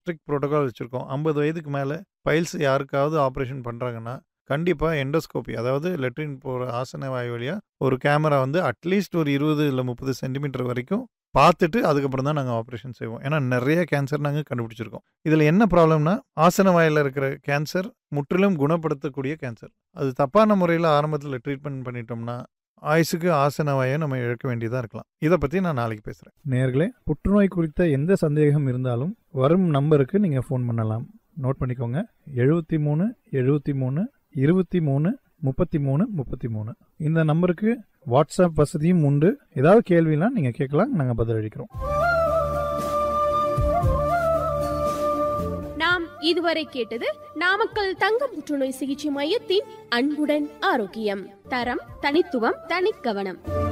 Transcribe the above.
strict protocol வச்சுருக்கோம் ஐம்பது வயதுக்கு மேலே பைல்ஸ் யாருக்காவது ஆப்ரேஷன் பண்ணுறாங்கன்னா கண்டிப்பாக எண்டோஸ்கோபி அதாவது லெட்ரின் போகிற ஆசன வாய் வழியாக ஒரு கேமரா வந்து அட்லீஸ்ட் ஒரு இருபது இல்லை முப்பது சென்டிமீட்டர் வரைக்கும் பார்த்துட்டு அதுக்கப்புறம் தான் நாங்கள் ஆப்ரேஷன் செய்வோம் ஏன்னா நிறைய கேன்சர் நாங்கள் கண்டுபிடிச்சிருக்கோம் இதில் என்ன ப்ராப்ளம்னா ஆசன வாயில் இருக்கிற கேன்சர் முற்றிலும் குணப்படுத்தக்கூடிய கேன்சர் அது தப்பான முறையில் ஆரம்பத்தில் ட்ரீட்மெண்ட் பண்ணிட்டோம்னா ஆயுசுக்கு ஆசன வாயை நம்ம இழக்க வேண்டியதாக இருக்கலாம் இதை பற்றி நான் நாளைக்கு பேசுகிறேன் நேர்களே புற்றுநோய் குறித்த எந்த சந்தேகம் இருந்தாலும் வரும் நம்பருக்கு நீங்கள் ஃபோன் பண்ணலாம் நோட் பண்ணிக்கோங்க எழுபத்தி மூணு எழுபத்தி மூணு இருபத்தி மூணு முப்பத்தி மூணு முப்பத்தி மூணு இந்த நம்பருக்கு வாட்ஸ்அப் வசதியும் உண்டு ஏதாவது கேள்வினா நீங்கள் கேட்கலாம் நாங்கள் பதிலளிக்கிறோம் நாம் இதுவரை கேட்டது நாமக்கல் தங்க புற்றுநோய் சிகிச்சை மையத்தின் அன்புடன் ஆரோக்கியம் தரம் தனித்துவம் தனிக்கவனம்